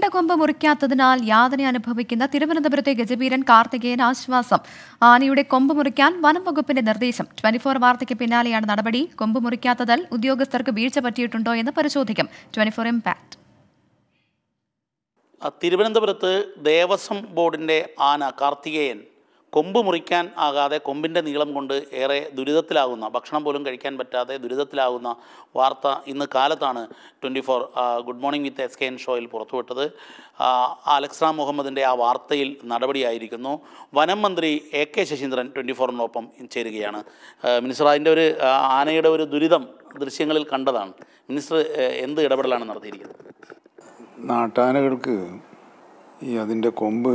നീണ്ട കൊമ്പ് മുറിക്കാത്തതിനാൽ യാതന അനുഭവിക്കുന്ന തിരുവനന്തപുരത്തെ ഗജവീരൻ കാർത്തികേയൻ ആശ്വാസം ആനയുടെ കൊമ്പ് മുറിക്കാൻ വനം വകുപ്പിന്റെ നിർദ്ദേശം ട്വന്റി ഫോർ വാർത്തയ്ക്ക് പിന്നാലെയാണ് നടപടി കൊമ്പ് മുറിക്കാത്തതിൽ ഉദ്യോഗസ്ഥർക്ക് വീഴ്ച പറ്റിയിട്ടുണ്ടോ എന്ന് പരിശോധിക്കും ട്വന്റി ഫോർ ഇമ്പാക്ട് ആ, തിരുവനന്തപുരത്ത് ദേവസ്വം ബോർഡിൻ്റെ ആന കാർത്തികേയൻ കൊമ്പ് മുറിക്കാൻ ആകാതെ കൊമ്പിൻ്റെ നീളം കൊണ്ട് ഏറെ ദുരിതത്തിലാകുന്ന ഭക്ഷണം പോലും കഴിക്കാൻ പറ്റാതെ ദുരിതത്തിലാകുന്ന വാർത്ത ഇന്ന് കാലത്താണ് twenty four good morning with S K N ഷോയിൽ പുറത്തുവിട്ടത് ആ, അലക്സ് റാം മുഹമ്മദിൻ്റെ ആ വാർത്തയിൽ നടപടിയായിരിക്കുന്നു വനം മന്ത്രി എ കെ ശശീന്ദ്രൻ ട്വൻറ്റി ഫോറിനൊപ്പം ചേരുകയാണ് ആ, മിനിസ്റ്റർ അതിൻ്റെ ഒരു ആ, ആനയുടെ ഒരു ദുരിതം ദൃശ്യങ്ങളിൽ കണ്ടതാണ് മിനിസ്റ്റർ ആ, എന്ത് ഇടപെടലാണ് നടത്തിയിരിക്കുന്നത് നാട്ടാനകൾക്ക് ഈ അതിൻ്റെ കൊമ്പ്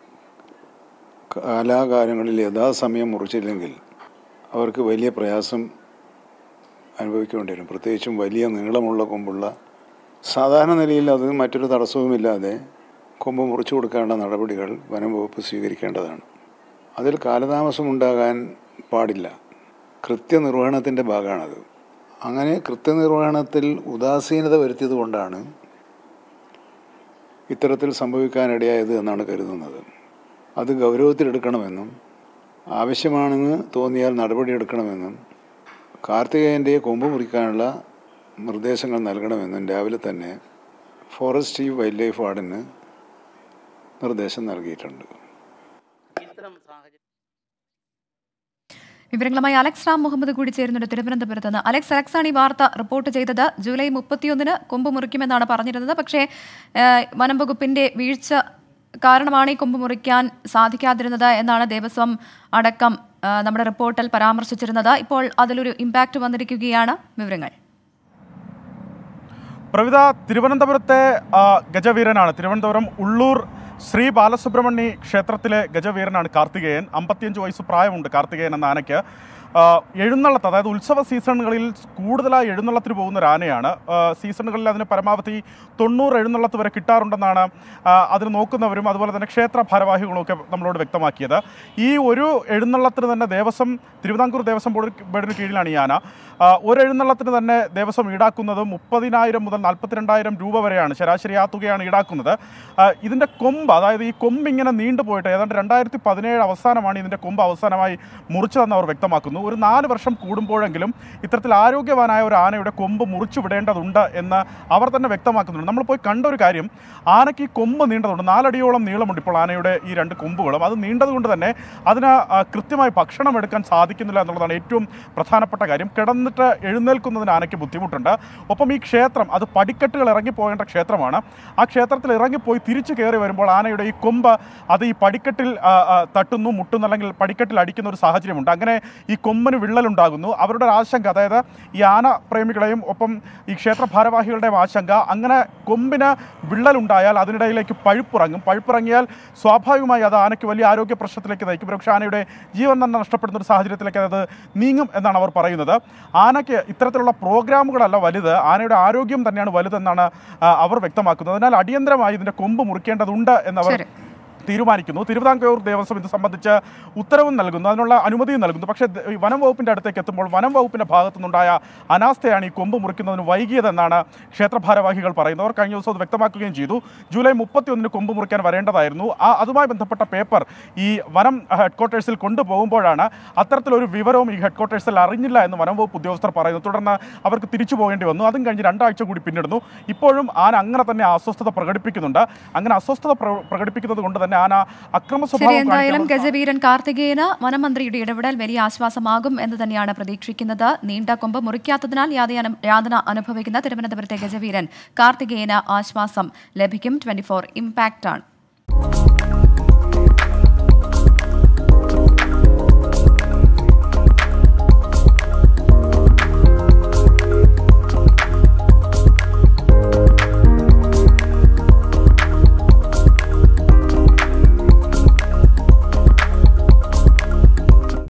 കാലാകാലങ്ങളിൽ യഥാസമയം മുറിച്ചില്ലെങ്കിൽ അവർക്ക് വലിയ പ്രയാസം അനുഭവിക്കേണ്ടി വരും പ്രത്യേകിച്ചും വലിയ നീളമുള്ള കൊമ്പുള്ള സാധാരണ നിലയിൽ അത് മറ്റൊരു തടസ്സവുമില്ലാതെ കൊമ്പ് മുറിച്ചു കൊടുക്കാനുള്ള നടപടികൾ വനം വകുപ്പ് സ്വീകരിക്കേണ്ടതാണ് അതിൽ കാലതാമസം ഉണ്ടാകാൻ പാടില്ല കൃത്യനിർവഹണത്തിൻ്റെ ഭാഗമാണത് അങ്ങനെ കൃത്യനിർവഹണത്തിൽ ഉദാസീനത വരുത്തിയത് കൊണ്ടാണ് ഇത്തരത്തിൽ സംഭവിക്കാനിടയായത് എന്നാണ് കരുതുന്നത് അത് ഗൗരവത്തിലെടുക്കണമെന്നും ആവശ്യമാണെന്ന് തോന്നിയാൽ നടപടിയെടുക്കണമെന്നും കാർത്തികേയൻ്റെ കൊമ്പ് മുറിക്കാനുള്ള നിർദ്ദേശങ്ങൾ നൽകണമെന്നും രാവിലെ തന്നെ ഫോറസ്റ്റ് ചീഫ് വൈൽഡ് ലൈഫ് വാർഡിന് നിർദ്ദേശം നൽകിയിട്ടുണ്ട് ഇത്തരം സാഹചര്യം വിവരങ്ങളുമായി അലക്സ് റാം മുഹമ്മദ് കൂടി ചേരുന്നുണ്ട് തിരുവനന്തപുരത്ത് നിന്ന് അലക്സ് അലക്സാണ് ഈ വാർത്ത റിപ്പോർട്ട് ചെയ്തത് ജൂലൈ മുപ്പത്തിയൊന്നിന് കൊമ്പ് മുറിക്കുമെന്നാണ് പറഞ്ഞിരുന്നത് പക്ഷേ ഏഹ്, വനം വകുപ്പിന്റെ വീഴ്ച കാരണമാണ് ഈ കൊമ്പ് മുറിക്കാൻ സാധിക്കാതിരുന്നത് എന്നാണ് ദേവസ്വം അടക്കം ഏഹ്, നമ്മുടെ റിപ്പോർട്ടിൽ പരാമർശിച്ചിരുന്നത് ഇപ്പോൾ അതിലൊരു ഇമ്പാക്റ്റ് വന്നിരിക്കുകയാണ് വിവരങ്ങൾ പ്രവിത തിരുവനന്തപുരത്തെ ആ, ഗജവീരനാണ് തിരുവനന്തപുരം ഉള്ളൂർ ശ്രീ ബാലസുബ്രഹ്മണ്യ ക്ഷേത്രത്തിലെ ഗജവീരനാണ് കാർത്തികേയൻ അമ്പത്തിയഞ്ച് വയസ്സ് പ്രായമുണ്ട് കാർത്തികേയൻ എന്ന ആനയ്ക്ക് ആ, എഴുന്നള്ളത്ത് അതായത് ഉത്സവ സീസണുകളിൽ കൂടുതലായി എഴുന്നള്ളത്തിന് പോകുന്ന ഒരു ആനയാണ് ആ, സീസണുകളിൽ അതിന് പരമാവധി തൊണ്ണൂറ് എഴുന്നള്ളത്ത് വരെ കിട്ടാറുണ്ടെന്നാണ് ആ, അതിന് നോക്കുന്നവരും അതുപോലെ തന്നെ ക്ഷേത്ര ഭാരവാഹികളും ഒക്കെ നമ്മളോട് വ്യക്തമാക്കിയത് ഈ ഒരു എഴുന്നള്ളത്തിന് തന്നെ ദേവസ്വം തിരുവിതാംകൂർ ദേവസ്വം ബോർഡ് ബോർഡിന് കീഴിലാണ് ഈ ആന ആ, ഒരു എഴുന്നള്ളത്തിന് തന്നെ ദേവസ്വം ഈടാക്കുന്നത് മുപ്പതിനായിരം മുതൽ നാൽപ്പത്തിരണ്ടായിരം രൂപ വരെയാണ് ശരാശരി ആ തുകയാണ് ഈടാക്കുന്നത് ആ, ഇതിൻ്റെ കൊമ്പ് അതായത് ഈ കൊമ്പ് ഇങ്ങനെ നീണ്ടുപോയിട്ട് ഏതാണ്ട് രണ്ടായിരത്തി പതിനേഴ് അവസാനമാണ് ഇതിൻ്റെ കൊമ്പ് അവസാനമായി മുറിച്ചതെന്ന് അവർ വ്യക്തമാക്കുന്നു ഒരു നാല് വർഷം കൂടുമ്പോഴെങ്കിലും ഇത്തരത്തിൽ ആരോഗ്യവാനായ ഒരു ആനയുടെ കൊമ്പ് മുറിച്ചു വിടേണ്ടതുണ്ട് എന്ന് അവർ തന്നെ വ്യക്തമാക്കുന്നുണ്ട് നമ്മൾ പോയി കണ്ട ഒരു കാര്യം ആനയ്ക്ക് ഈ കൊമ്പ് നീണ്ടതുണ്ട് നാലടിയോളം നീളമുണ്ട് ഇപ്പോൾ ആനയുടെ ഈ രണ്ട് കൊമ്പുകളും അത് നീണ്ടതുകൊണ്ട് തന്നെ അതിന് ആ, കൃത്യമായി ഭക്ഷണം എടുക്കാൻ സാധിക്കുന്നില്ല എന്നുള്ളതാണ് ഏറ്റവും പ്രധാനപ്പെട്ട കാര്യം കിടന്നിട്ട് എഴുന്നേൽക്കുന്നതിന് ആനയ്ക്ക് ബുദ്ധിമുട്ടുണ്ട് ഒപ്പം ഈ ക്ഷേത്രം അത് പടിക്കെട്ടുകൾ ഇറങ്ങിപ്പോകേണ്ട ക്ഷേത്രമാണ് ആ ക്ഷേത്രത്തിൽ ഇറങ്ങിപ്പോയി തിരിച്ചു കയറി വരുമ്പോൾ ആനയുടെ ഈ കൊമ്പ് അത് ഈ പടിക്കെട്ടിൽ ആ, ആ, തട്ടുന്നു മുട്ടുന്നു അല്ലെങ്കിൽ പടിക്കെട്ടിൽ അടിക്കുന്ന ഒരു സാഹചര്യമുണ്ട് അങ്ങനെ ഈ കൊമ്പിന് വിള്ളലുണ്ടാകുന്നു അവരുടെ ഒരു ആശങ്ക അതായത് ഈ ആന പ്രേമികളെയും ഒപ്പം ഈ ക്ഷേത്ര ഭാരവാഹികളുടെയും ആശങ്ക അങ്ങനെ കൊമ്പിന് വിള്ളലുണ്ടായാൽ അതിനിടയിലേക്ക് പഴുപ്പിറങ്ങും പഴുപ്പിറങ്ങിയാൽ സ്വാഭാവികമായി അത് ആനയ്ക്ക് വലിയ ആരോഗ്യ പ്രശ്നത്തിലേക്ക് നയിക്കും പക്ഷേ ആനയുടെ ജീവൻ തന്നെ നഷ്ടപ്പെടുന്ന ഒരു സാഹചര്യത്തിലേക്ക് അത് നീങ്ങും എന്നാണ് അവർ പറയുന്നത് ആനയ്ക്ക് ഇത്തരത്തിലുള്ള പ്രോഗ്രാമുകളല്ല വലുത് ആനയുടെ ആരോഗ്യം തന്നെയാണ് വലുതെന്നാണ് ആ, അവർ വ്യക്തമാക്കുന്നത് അതിനാൽ അടിയന്തരമായി ഇതിൻ്റെ കൊമ്പ് മുറിക്കേണ്ടതുണ്ട് എന്നവർ ശരി. തീരുമാനിക്കുന്നു തിരുവിതാംകൂർ ദേവസ്വം ഇത് സംബന്ധിച്ച് ഉത്തരവും നൽകുന്നു അതിനുള്ള അനുമതിയും നൽകുന്നു പക്ഷേ ദ- ഈ വനം വകുപ്പിന്റെ അടുത്തേക്ക് എത്തുമ്പോൾ വനം വകുപ്പിന്റെ ഭാഗത്തു നിന്നുണ്ടായ അനാസ്ഥയാണ് ഈ കൊമ്പ് മുറിക്കുന്നതിന് വൈകിയതെന്നാണ് ക്ഷേത്ര ഭാരവാഹികൾ പറയുന്നത് അവർ കഴിഞ്ഞ ദിവസം അത് വ്യക്തമാക്കുകയും ചെയ്തു ജൂലൈ മുപ്പത്തിയൊന്നിന് കൊമ്പ് മുറിക്കാൻ വരേണ്ടതായിരുന്നു ആ അതുമായി ബന്ധപ്പെട്ട പേപ്പർ ഈ വനം ഹെഡ്ക്വാർട്ടേഴ്സിൽ കൊണ്ടുപോകുമ്പോഴാണ് അത്തരത്തിലൊരു വിവരവും ഈ ഹെഡ്ക്വാർട്ടേഴ്സിൽ അറിഞ്ഞില്ല എന്ന് വനം വകുപ്പ് ഉദ്യോഗസ്ഥർ പറയുന്നു തുടർന്ന് അവർക്ക് തിരിച്ചു പോകേണ്ടി വന്നു അതും കഴിഞ്ഞ് രണ്ടാഴ്ച കൂടി പിന്നിടുന്നു ഇപ്പോഴും ആന അങ്ങനെ തന്നെ അസ്വസ്ഥത പ്രകടിപ്പിക്കുന്നുണ്ട് അങ്ങനെ അസ്വസ്ഥത പ്ര- പ്രകടിപ്പിക്കുന്നത് കൊണ്ട് തന്നെ ആന അക്രമ ശരി സ്വഭാവം എന്തായാലും കാണിക്കാനുള്ള ഗജവീരൻ കാർത്തികേയന് വനമന്ത്രിയുടെ ഇടപെടൽ വലിയ ആശ്വാസമാകും എന്ന് തന്നെയാണ് പ്രതീക്ഷിക്കുന്നത് നീണ്ട കൊമ്പ് മുറിക്കാത്തതിനാൽ യാതന യാതന അനുഭവിക്കുന്ന തിരുവനന്തപുരത്തെ ഗജവീരൻ കാർത്തികേയന് ആശ്വാസം ലഭിക്കും ട്വന്റി ഫോർ ഇമ്പാക്റ്റ് ആണ്